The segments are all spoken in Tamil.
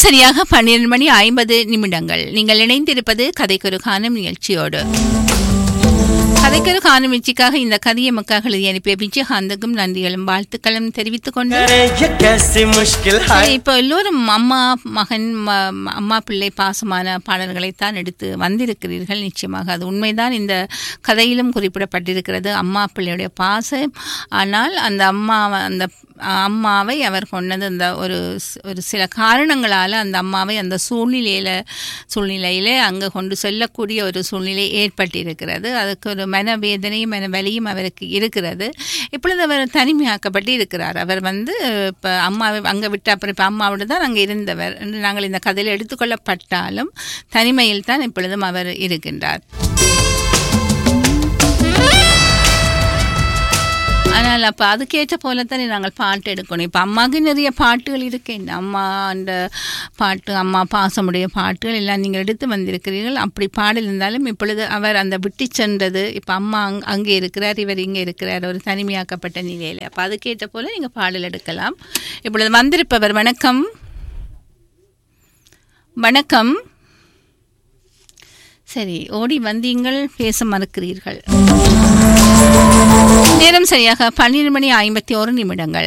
சரியாக பன்னிரண்டு மணி ஐம்பது நிமிடங்கள் நீங்கள் இணைந்திருப்பது கதைக்கொரு காணும் நிகழ்ச்சியோடு கதைக்கொரு காணும் நிகழ்ச்சிக்காக இந்த கதையை மக்கள் எழுதி அனுப்பிய விஜயகாந்தக்கும் நன்றிகளும் வாழ்த்துக்களும் தெரிவித்துக் கொண்டு अरे ये कैसी मुश्किल है சரி, இப்போ எல்லோரும் அம்மா மகன் ம- அம்மா பிள்ளை பாசமான பாடல்களைத்தான் எடுத்து வந்திருக்கிறீர்கள் நிச்சயமாக அது உண்மைதான் இந்த கதையிலும் குறிப்பிடப்பட்டிருக்கிறது அம்மா பிள்ளையுடைய பாசம் ஆனால் அந்த அம்மா அந்த அம்மாவை அவர் கொண்டது அந்த ஒரு ஸ்- ஒரு சில காரணங்களால் அந்த அம்மாவை அந்த சூழ்நிலையில சூழ்நிலையிலே அங்கே கொண்டு செல்லக்கூடிய ஒரு சூழ்நிலை ஏற்பட்டிருக்கிறது அதுக்கு ஒரு மனவேதனையும் மனவலியும் அவருக்கு இருக்கிறது இப்பொழுது அவர் தனிமையாக்கப்பட்டு இருக்கிறார் அவர் வந்து இப்போ அம்மாவை அங்கே விட்டு அப்புறம் இப்போ அம்மாவோடு தான் அங்கே இருந்தவர் என்று நாங்கள் இந்த கதையில் எடுத்துக்கொள்ளப்பட்டாலும் தனிமையில் தான் இப்பொழுதும் அவர் இருக்கின்றார் ஆனால் அப்போ அதுக்கேற்ற போல தானே நாங்கள் பாட்டு எடுக்கணும் இப்போ அம்மாவுக்கு நிறைய பாட்டுகள் இருக்கேன் அம்மா அந்த பாட்டு அம்மா பாசமுடைய பாட்டுகள் எல்லாம் நீங்கள் எடுத்து வந்திருக்கிறீர்கள் அப்படி பாடல் இருந்தாலும் இப்பொழுது அவர் அந்த விட்டு சென்றது இப்போ அம்மா அங் அங்கே இருக்கிறார் இவர் இங்கே இருக்கிறார் ஒரு தனிமையாக்கப்பட்ட நிலையில் அப்போ அதுக்கேற்ற போல நீங்கள் பாடல் எடுக்கலாம் இப்பொழுது வந்திருப்பவர் வணக்கம் வணக்கம் சரி ஓடி வந்தீங்கள் பேச மறுக்கிறீர்கள் நேரம் சரியாக பன்னிரண்டு மணி ஐம்பத்தி ஓரு நிமிடங்கள்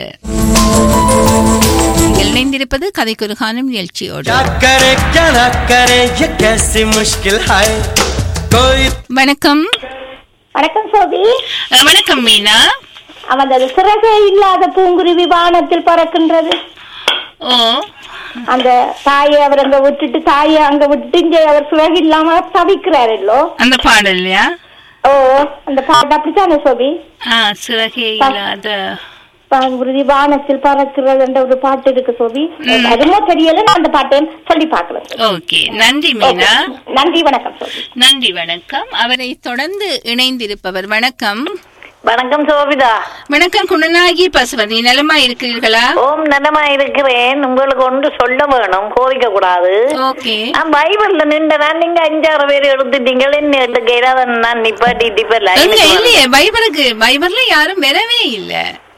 நீங்கள் இணைந்திருப்பது கதைக்கொரு காணும் நிகழ்ச்சியோடு क्या करे क्या ना करे ये कैसी मुश्किल है कोई வணக்கம் வணக்கம் சோபி அஹ், வணக்கம் மீனா அவன் அந்த சிறகே இல்லாத பூங்குருவி வானத்தில் பறக்கின்றது ஓ அந்த தாயை அவர் அங்க விட்டுட்டு தாயை அங்க விட்டுட்டு இங்க அவர் சிறகு இல்லாம தவிக்கிறாரல்லோ அந்த பாடல் இல்லையா ஓ அந்த பாட்டு அப்படித்தானே சோபி ஆ சிறகே இல்லாத பூங்குருவி வானத்தில் பறக்கிறது என்ற ஒரு பாட்டு இருக்கு சோபி அதுமோ தெரியல நான் அந்த பாட்டை சொல்லி பார்க்கலாம் ஓகே நன்றி மீனா நன்றி வணக்கம் சோபி நன்றி வணக்கம் அவரை தொடர்ந்து இணைந்திருப்பவர் வணக்கம் வணக்கம் சோபிதா வணக்கம் குணநாயகி பசுவதி நலமா இருக்கிறீர்களா ஓம் நலமா இருக்கிறேன் உங்களுக்கு ஒன்று சொல்ல வேணும் கோரிக்க கூடாது ஓகே நான் பைபிள்ல நின்றனா நீங்க அஞ்சாறு பேர் எடுத்துட்டீங்க என்ன எடுக்கையில அதை நான் நிப்பாட்டிட்டு இப்ப இல்ல லைனுக்கு இல்லையே பைபிளுக்கு பைபிள்ல யாரும் வரவே இல்ல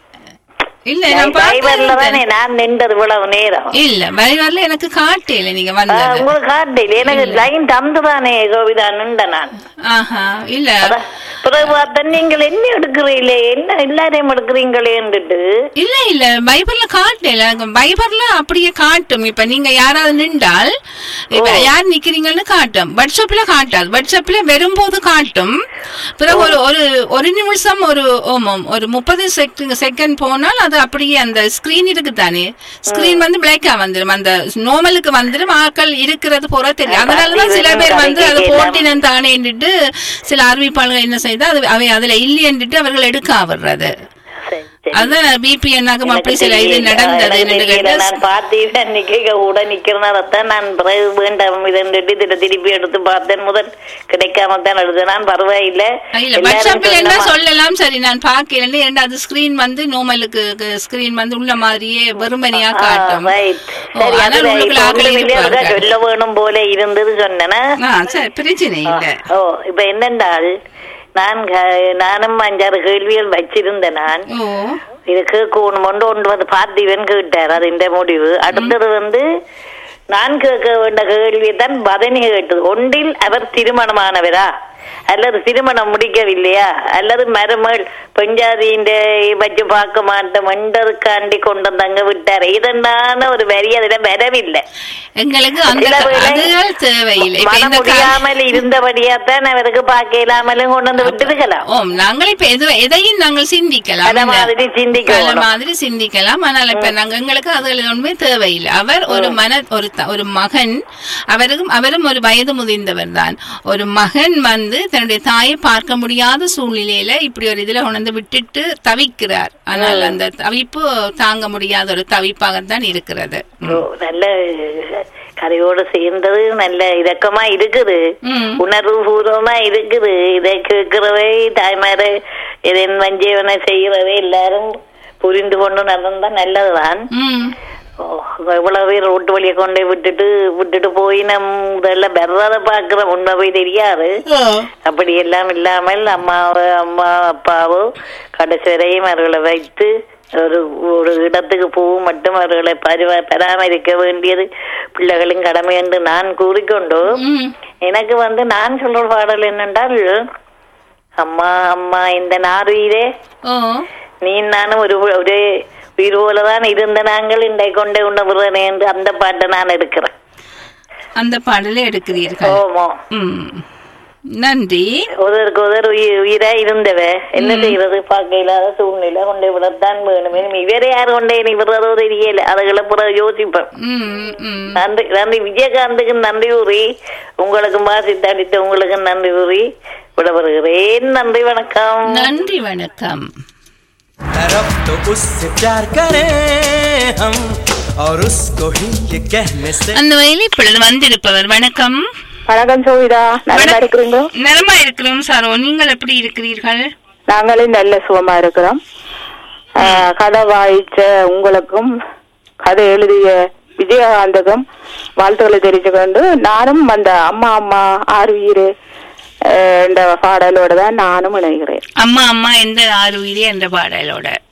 இல்ல நான் பைபிள்ல பார்த்தேன். தானே நான் நின்றது இவ்வளவு நேரம் இல்ல பைபிள்ல எனக்கு காட்டல நீங்க ஆ, வந்தது உங்களுக்கு காட்டில் எனக்கு லைன் தந்துதானே கோவிதா நின்ற நான் ஆஹா இல்ல அதான், பிறகு பார்த்தா நீங்கள் என்ன எடுக்கிறீங்களே என்ன எல்லாரையும் எடுக்கிறீங்களேன்னுட்டு இல்ல இல்ல பைபிள்ல காட்டல பைபிள்ல அப்படியே காட்டும் இப்ப நீங்க யாராவது நின்றால் இப்ப யார் நிக்கிறீங்கன்னு காட்டும் வாட்ஸ்அப்ல காட்டாது வாட்ஸ்அப்ல வரும்போது காட்டும் பிறகு ஒரு ஒரு ஒரு நிமிஷம் ஒரு ஓமம் ஒரு முப்பது செகண்ட் போனால் அது அப்படியே அந்த ஸ்கிரீன் இருக்கு தானே ஸ்கிரீன் வந்து பிளாக்கா வந்துடும் அந்த நோமலுக்கு வந்துடும் ஆட்கள் இருக்கிறது போல தெரியும் அதனாலதான் சில பேர் வந்து அதை போட்டினன் தானேன்னுட்டு சில அறிவிப்பாளர்கள் என்ன செய்தா அது அவை அதுல இல்லையன்னுட்டு அவர்கள் எடுக்க வர்றது சரி, சரி. அதான் பிபிஎன்னாக்கும் அப்படி சில இது எனக்கு நடந்தது தெரியல. கேட்டா, நான் பார்த்தேன் நிக்க கூட நிக்கிறனாலத்தான் நான் பிறகு வேண்டாம் இதன்ட்டு இதுல திருப்பி எடுத்து பார்த்தேன் முதல் கிடைக்காம தான் எடுத்தேன் நான் பரவாயில்ல இல்ல எல்லாரும் வாட்ஸ்அப்ல என்ன சொன்னமா- சொல்லலாம் சரி நான் பாக்கிறேன் இரண்டாவது ஸ்கிரீன் வந்து நோமலுக்கு ஸ்கிரீன் வந்து உள்ள மாதிரியே வெறுமனையா ஆ, காட்டும் right. ஓ, சரி, ஆனால் அதுல உங்களுக்கு இப்ப ஆக்கள் ஒண்ணுமில்லை, அதுதான் இருப்பார்கள். சொல்ல வேணும் போல இருந்தது சொன்னேனா ஆ சரி பிரச்சனை இல்ல ஓ இப்ப என்னென்றால் நான் க- நானும் அஞ்சாறு கேள்விகள் வச்சிருந்தேன் நான் ஓ இது கேட்கணும் ஒன்று ஒன்று வந்து பார்த்திவன் கேட்டார் அது இந்த முடிவு அடுத்தது வந்து நான் கேட்க வேண்ட கேள்வியை தான் பதனி கேட்டது ஒன்றில் அவர் திருமணமானவரா அல்லது திருமணம் முடிக்கவில்லையா அல்லது மருமகள் பெஞ்சாதியின் வச்சு பார்க்க மாட்டோம் என்றதுக்காண்டி கொண்டு வந்து அங்க விட்டார் இதனான ஒரு வரி அதுல வரவில்லை எங்களுக்கு அந்த சில வேளை அதுகள் தேவையில்லை இப்ப மன இந்த கா- முடியாமல் இருந்தபடியாத்தான் அவருக்கு பார்க்க இல்லாமலும் கொண்டு வந்து விட்டுருக்கலாம் ஓம் நாங்கள் இப்ப எது எதையும் நாங்கள் சிந்திக்கலாம் அத இந்த- மாதிரி சிந்திக்கணும். பல மாதிரி சிந்திக்கலாம் ஆனால் இப்ப நாங்க எங்களுக்கு அதுகள் ஒன்றுமே தேவையில்லை அவர் ஒரு மன ஒரு த- ஒரு மகன் அவருக்கும் அவரும் ஒரு வயது முதிர்ந்தவர் தான் ஒரு மகன் வந்து தன்னுடைய தாயை பார்க்க முடியாத சூழ்நிலையில இப்படி ஒரு இதுல உணர்ந்து விட்டுட்டு தவிக்கிறார் ஆனால் அந்த தவிப்பு தாங்க முடியாத ஒரு தவிப்பாகத்தான் இருக்கிறது ஓ, நல்ல கதையோட சேர்ந்தது நல்ல இரக்கமா இருக்குது ம். உணர்வு பூர்வமா இருக்குது இதை கேட்கிறவை தாய்மாரை இதன் வஞ்சேவனை செய்கிறவை எல்லாரும் புரிந்து கொண்டு நடந்தா நல்லதுதான் ம் ஓ, இவ்வளவு பேர் ரோட்டு வழியை கொண்டு போய் விட்டுட்டு விட்டுட்டு போய் நம் இதெல்லாம் பெறத பாக்குற உண்மை போய் தெரியாது அப்படி எல்லாம் இல்லாமல் அம்மாவோ அம்மா அப்பாவோ கடைசி வரையும் அவர்களை வைத்து ஒரு ஒரு இடத்துக்கு பூ மட்டும் அவர்களை பரிவ பராமரிக்க வேண்டியது பிள்ளைகளின் கடமை என்று நான் கூறிக்கொண்டு ம். எனக்கு வந்து நான் சொல்ற பாடல் என்னென்றால் அம்மா அம்மா இந்த நாருயிரே ஓ நீ நானும் ஒரு ஒரே உயிர் போலதான் இருந்த நாங்கள் இன்றை கொண்டே உணவுறேன் என்று அந்த பாட்டை நான் எடுக்கிறேன் அந்த பாடலை எடுக்கிறீர்கள் ஓமோ ம். நன்றி ஒருவருக்கு ஒருவர் உயிர் உயிரா இருந்தவ என்ன செய்யறது பார்க்க இல்லாத சூழ்நிலை கொண்டே விடத்தான் வேணும் இவரே யார் கொண்டே நீ விடுறதோ தெரியல அதுகளை புற யோசிப்பேன் ம், ம். நன்றி நன்றி விஜயகாந்துக்கு நன்றி கூறி உங்களுக்கு வாசித்து அடித்த உங்களுக்கு நன்றி கூறி விடப்படுகிறேன் நன்றி வணக்கம் நன்றி வணக்கம் और अब तो उससे प्यार करें हम और उसको ही ये कहने से அந்த வயலில் இப்பொழுது வந்திருப்பவர் வணக்கம் வணக்கம் சோவிதா நல்லா வணக்கம். இருக்கிறீங்க நலமா இருக்கிறோம் சாரோ நீங்கள் எப்படி இருக்கிறீர்கள் நாங்களும் நல்ல சுகமா இருக்கிறோம் ஆஹ், கதை வாய்ச்ச உங்களுக்கும் கதை எழுதிய விஜயகாந்துக்கும் வாழ்த்துக்களை தெரிவிச்சுக்கொண்டு நானும் அந்த அம்மா அம்மா ஆறு உயிர் என்ற பாடலோட தான் நானும் இணைகிறேன் அம்மா அம்மா எந்த ஆறு உயிரே என்ற பாடலோட